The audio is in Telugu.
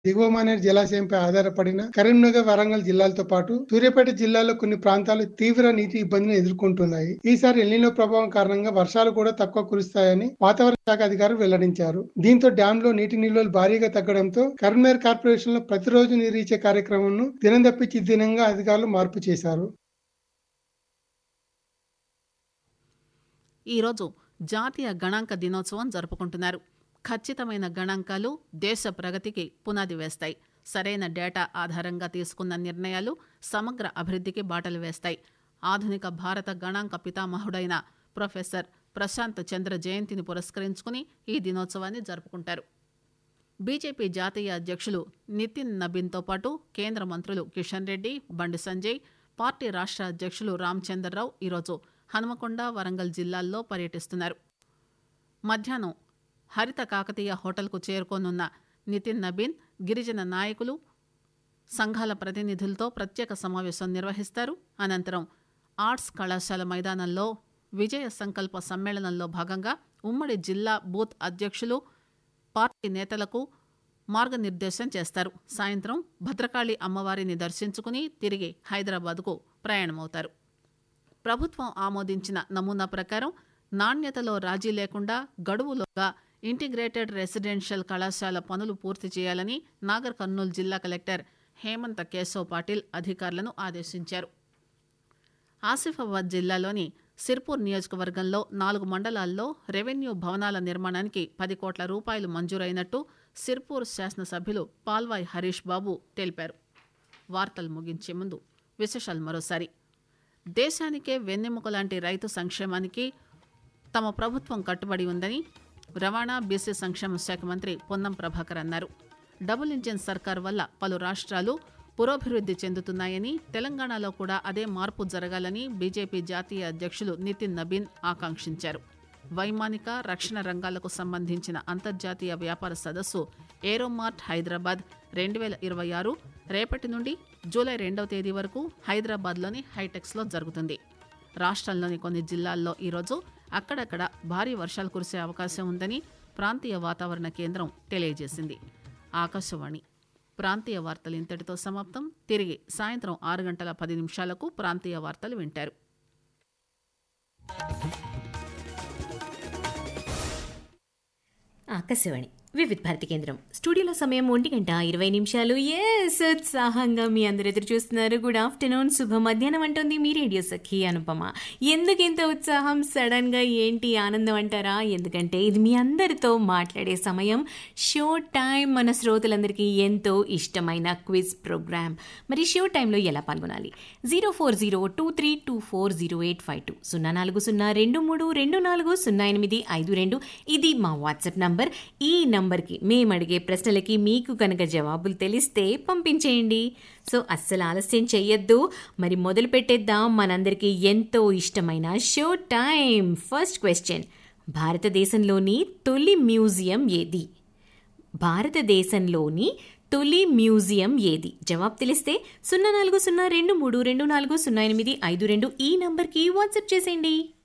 దిగువ మానేరు జలాశయంపై ఆధారపడిన కరీంనగర్ వరంగల్ జిల్లాలతో పాటు సూర్యాపేట జిల్లాలో కొన్ని ప్రాంతాలు తీవ్ర నీటి ఇబ్బందిని ఎదుర్కొంటున్నాయి ఈసారి ఎల్నినో ప్రభావం కారణంగా వర్షాలు కూడా తక్కువ కురుస్తాయని వాతావరణ శాఖ అధికారులు వెల్లడించారు దీంతో డ్యామ్ లో నీటి నిల్వలు భారీగా తగ్గడంతో కరీంనగర్ కార్పొరేషన్ లో ప్రతిరోజు నీరు ఇచ్చే కార్యక్రమంను దినం తప్పించి దినంగా అధికారులు మార్పు చేశారు ఈరోజు జాతీయ గణాంక దినోత్సవం జరుపుకుంటున్నారు ఖచ్చితమైన గణాంకాలు దేశ ప్రగతికి పునాది వేస్తాయి సరైన డేటా ఆధారంగా తీసుకున్న నిర్ణయాలు సమగ్ర అభివృద్ధికి బాటలు వేస్తాయి ఆధునిక భారత గణాంక పితామహుడైన ప్రొఫెసర్ ప్రశాంత్ చంద్ర జయంతిని పురస్కరించుకుని ఈ దినోత్సవాన్ని జరుపుకుంటారు బీజేపీ జాతీయ అధ్యక్షులు నితిన్ నబీన్తో పాటు కేంద్ర మంత్రులు కిషన్ రెడ్డి బండి సంజయ్ పార్టీ రాష్ట్ర అధ్యక్షులు రామచంద్రరావు ఈరోజు హనుమకొండ వరంగల్ జిల్లాల్లో పర్యటిస్తున్నారు మధ్యాహ్నం హరిత కాకతీయ హోటల్కు చేరుకోనున్న నితిన్ నబీన్ గిరిజన నాయకులు సంఘాల ప్రతినిధులతో ప్రత్యేక సమావేశం నిర్వహిస్తారు అనంతరం ఆర్ట్స్ కళాశాల మైదానంలో విజయ సంకల్ప సమ్మేళనంలో భాగంగా ఉమ్మడి జిల్లా బూత్ అధ్యక్షులు పార్టీ నేతలకు మార్గనిర్దేశం చేస్తారు సాయంత్రం భద్రకాళి అమ్మవారిని దర్శించుకుని తిరిగి హైదరాబాద్కు ప్రయాణమవుతారు ప్రభుత్వం ఆమోదించిన నమూనా ప్రకారం నాణ్యతలో రాజీ లేకుండా గడువులోగా ఇంటిగ్రేటెడ్ రెసిడెన్షియల్ కళాశాల పనులు పూర్తి చేయాలని నాగర్ కర్నూలు జిల్లా కలెక్టర్ హేమంత్ కేశవ్ పాటిల్ అధికారులను ఆదేశించారు ఆసిఫాబాద్ జిల్లాలోని సిర్పూర్ నియోజకవర్గంలో నాలుగు మండలాల్లో రెవెన్యూ భవనాల నిర్మాణానికి పది కోట్ల రూపాయలు మంజూరైనట్టు సిర్పూర్ శాసనసభ్యులు పాల్వాయ్ హరీష్ బాబు తెలిపారు వార్తలు ముగించే ముందు విశేషాలు మరోసారి దేశానికే వెన్నెముక లాంటి రైతు సంక్షేమానికి తమ ప్రభుత్వం కట్టుబడి ఉందని రవాణా బీసీ సంక్షేమ శాఖ మంత్రి పొన్నం ప్రభాకర్ అన్నారు డబుల్ ఇంజిన్ సర్కార్ వల్ల పలు రాష్ట్రాలు పురోభివృద్ధి చెందుతున్నాయని తెలంగాణలో కూడా అదే మార్పు జరగాలని బీజేపీ జాతీయ అధ్యక్షులు నితిన్ నబీన్ ఆకాంక్షించారు వైమానిక రక్షణ రంగాలకు సంబంధించిన అంతర్జాతీయ వ్యాపార సదస్సు ఏరోమార్ట్ హైదరాబాద్ రెండు వేల ఇరవై ఆరు రేపటి నుండి జూలై రెండవ తేదీ వరకు హైదరాబాద్లోని హైటెక్స్లో జరుగుతుంది రాష్ట్రంలోని కొన్ని జిల్లాల్లో ఈరోజు అక్కడక్కడ భారీ వర్షాలు కురిసే అవకాశం ఉందని ప్రాంతీయ వాతావరణ కేంద్రం తెలియజేసింది ఆకాశవాణి ప్రాంతీయ వార్తలు ఇంతటితో సమాప్తం తిరిగి సాయంత్రం ఆరు గంటల పది నిమిషాలకు ప్రాంతీయ వార్తలు వింటారు ఆకాశవాణి వివిధ భారతి కేంద్రం స్టూడియోలో సమయం ఒంటి గంట ఇరవై నిమిషాలు ఎస్ ఉత్సాహంగా మీ అందరు ఎదురు చూస్తున్నారు గుడ్ ఆఫ్టర్నూన్ శుభ మధ్యాహ్నం అంటుంది మీ రేడియో సఖి అనుపమ ఎందుకు ఇంత ఉత్సాహం సడన్ గా ఏంటి ఆనందం అంటారా ఎందుకంటే ఇది మీ అందరితో మాట్లాడే సమయం షో టైం మన శ్రోతలందరికీ ఎంతో ఇష్టమైన క్విజ్ ప్రోగ్రామ్ మరి షో టైంలో ఎలా పాల్గొనాలి zero four zero two three two four zero eight five two సున్నా నాలుగు సున్నా రెండు మూడు రెండు నాలుగు సున్నా ఎనిమిది ఐదు రెండు ఇది మా వాట్సాప్ నంబర్ ఈ నంబర్కి మేము అడిగే ప్రశ్నలకి మీకు కనుక జవాబులు తెలిస్తే పంపించేయండి సో అస్సలు ఆలస్యం చెయ్యొద్దు మరి మొదలు పెట్టేద్దాం మనందరికీ ఎంతో ఇష్టమైన షో టైం ఫస్ట్ క్వశ్చన్ భారతదేశంలోని తొలి మ్యూజియం ఏది భారతదేశంలోని తొలి మ్యూజియం ఏది జవాబు తెలిస్తే సున్నా నాలుగు సున్నా రెండు మూడు రెండు నాలుగు సున్నా ఎనిమిది ఐదు రెండు ఈ నంబర్కి వాట్సాప్ చేసేయండి